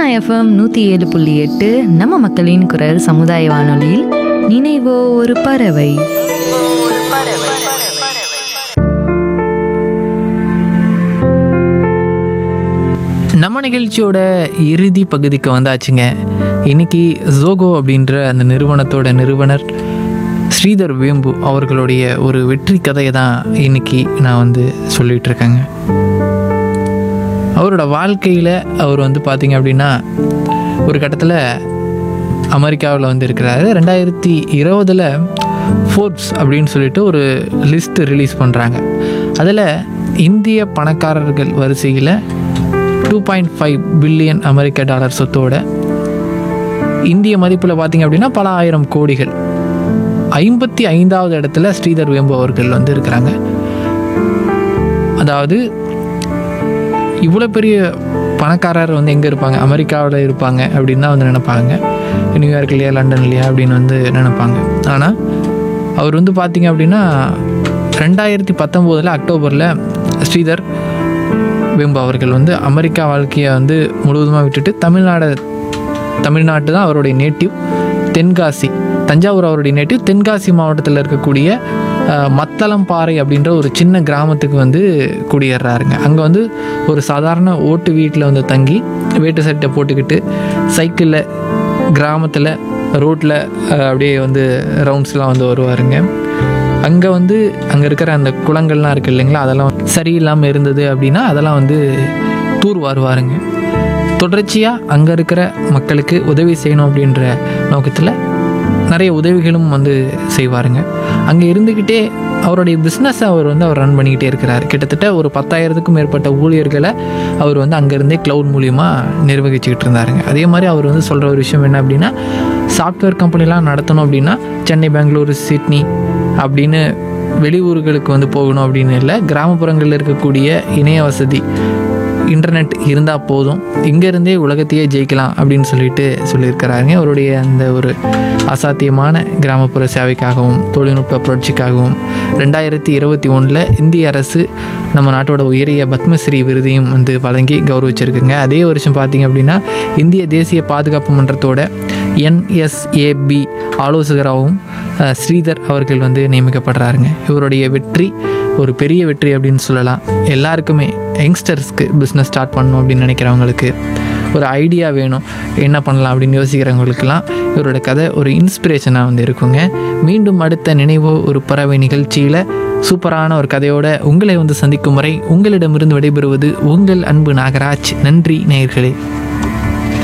FM நூற்றி ஏழு புள்ளி எட்டு நம்ம மக்களின் குரல் சமுதாய வானொலியில் நினைவோ ஒரு பறவை நம்ம நிகழ்ச்சியோட இறுதி பகுதிக்கு வந்தாச்சுங்க இன்னைக்கு ஜோகோ அப்படின்ற அந்த நிறுவனத்தோட நிறுவனர் ஸ்ரீதர் வேம்பு அவர்களுடைய ஒரு வெற்றி கதையை தான் இன்னைக்கு நான் வந்து சொல்லிட்டு இருக்கேங்க அவரோட வாழ்க்கையில் அவர் வந்து பார்த்தீங்க அப்படின்னா ஒரு கட்டத்தில் அமெரிக்காவில் வந்து இருக்கிறாரு ரெண்டாயிரத்தி இருபதில் ஃபோர்ப்ஸ் அப்படின்னு சொல்லிட்டு ஒரு லிஸ்ட் ரிலீஸ் பண்ணுறாங்க அதில் இந்திய பணக்காரர்கள் வரிசையில் டூ பாயிண்ட் ஃபைவ் பில்லியன் அமெரிக்க டாலர் சொத்தோட இந்திய மதிப்பில் பார்த்தீங்க அப்படின்னா பல ஆயிரம் கோடிகள் ஐம்பத்தி ஐந்தாவது இடத்துல ஸ்ரீதர் வேம்பு அவர்கள் வந்து இருக்கிறாங்க அதாவது இவ்வளோ பெரிய பணக்காரர் வந்து எங்கே இருப்பாங்க அமெரிக்காவில் இருப்பாங்க அப்படின்னு தான் வந்து நினைப்பாங்க நியூயார்க்லையா லண்டன்லையா அப்படின்னு வந்து நினைப்பாங்க ஆனால் அவர் வந்து பார்த்தீங்க அப்படின்னா ரெண்டாயிரத்தி பத்தொம்போதில் அக்டோபரில் ஸ்ரீதர் வேம்பு அவர்கள் வந்து அமெரிக்கா வாழ்க்கையை வந்து முழுவதுமாக விட்டுட்டு தமிழ்நாடு தமிழ்நாட்டு தான் அவருடைய நேட்டிவ் தென்காசி தஞ்சாவூர் அவருடைய நேட்டிவ் தென்காசி மாவட்டத்தில் இருக்கக்கூடிய அஹ், மத்தளம்பாறை அப்படின்ற ஒரு சின்ன கிராமத்துக்கு வந்து குடியேறாருங்க அங்கே வந்து ஒரு சாதாரண ஓட்டு வீட்டில் வந்து தங்கி வேட்டு சட்டை போட்டுக்கிட்டு சைக்கிளில் கிராமத்தில் ரோட்டில் அப்படியே வந்து ரவுண்ட்ஸ்லாம் வந்து வருவாருங்க அங்கே வந்து அங்கே இருக்கிற அந்த குளங்கள்லாம் இருக்குது இல்லைங்களா அதெல்லாம் சரியில்லாமல் இருந்தது அப்படின்னா அதெல்லாம் வந்து தூர் வருவாருங்க தொடர்ச்சியாக அங்கே இருக்கிற மக்களுக்கு உதவி செய்யணும் அப்படின்ற நோக்கத்தில் நிறைய உதவிகளும் வந்து செய்வாருங்க அங்கே இருந்துக்கிட்டே அவருடைய பிஸ்னஸை அவர் வந்து அவர் ரன் பண்ணிக்கிட்டே இருக்கிறார் கிட்டத்தட்ட ஒரு பத்தாயிரத்துக்கும் மேற்பட்ட ஊழியர்களை அவர் வந்து அங்கேருந்தே க்ளவுட் மூலியமாக நிர்வகிச்சுக்கிட்டு இருந்தாருங்க அதே மாதிரி அவர் வந்து சொல்கிற ஒரு விஷயம் என்ன அப்படின்னா சாஃப்ட்வேர் கம்பெனிலாம் நடத்தணும் அப்படின்னா சென்னை பெங்களூரு சிட்னி அப்படின்னு வெளியூர்களுக்கு வந்து போகணும் அப்படின்னு இல்லை கிராமப்புறங்களில் இருக்கக்கூடிய இணைய வசதி இன்டர்நெட் இருந்தால் போதும் இங்கேருந்தே உலகத்தையே ஜெயிக்கலாம் அப்படின்னு சொல்லிட்டு சொல்லியிருக்கிறாருங்க அவருடைய அந்த ஒரு அசாத்தியமான கிராமப்புற சேவைக்காகவும் தொழில்நுட்ப புரட்சிக்காகவும் ரெண்டாயிரத்தி இருபத்தி ஒன்றில் இந்திய அரசு நம்ம நாட்டோட உயரிய பத்மஸ்ரீ விருதையும் வந்து வழங்கி கௌரவிச்சிருக்குங்க அதே வருஷம் பார்த்தீங்க அப்படின்னா இந்திய தேசிய பாதுகாப்பு மன்றத்தோட என்எஸ்ஏபி ஆலோசகராகவும் அஹ், ஸ்ரீதர் அவர்கள் வந்து நியமிக்கப்படுறாருங்க இவருடைய வெற்றி ஒரு பெரிய வெற்றி அப்படின்னு சொல்லலாம் எல்லாருக்குமே யங்ஸ்டர்ஸ்க்கு பிஸ்னஸ் ஸ்டார்ட் பண்ணணும் அப்படின்னு நினைக்கிறவங்களுக்கு ஒரு ஐடியா வேணும் என்ன பண்ணலாம் அப்படின்னு யோசிக்கிறவங்களுக்கெல்லாம் இவரோட கதை ஒரு இன்ஸ்பிரேஷனாக வந்து இருக்குங்க மீண்டும் அடுத்த நினைவோ ஒரு பறவை நிகழ்ச்சியில் சூப்பரான ஒரு கதையோட உங்களை வந்து சந்திக்கும் வரை உங்களிடமிருந்து விடைபெறுவது உங்கள் அன்பு நாகராஜ் நன்றி நேயர்களே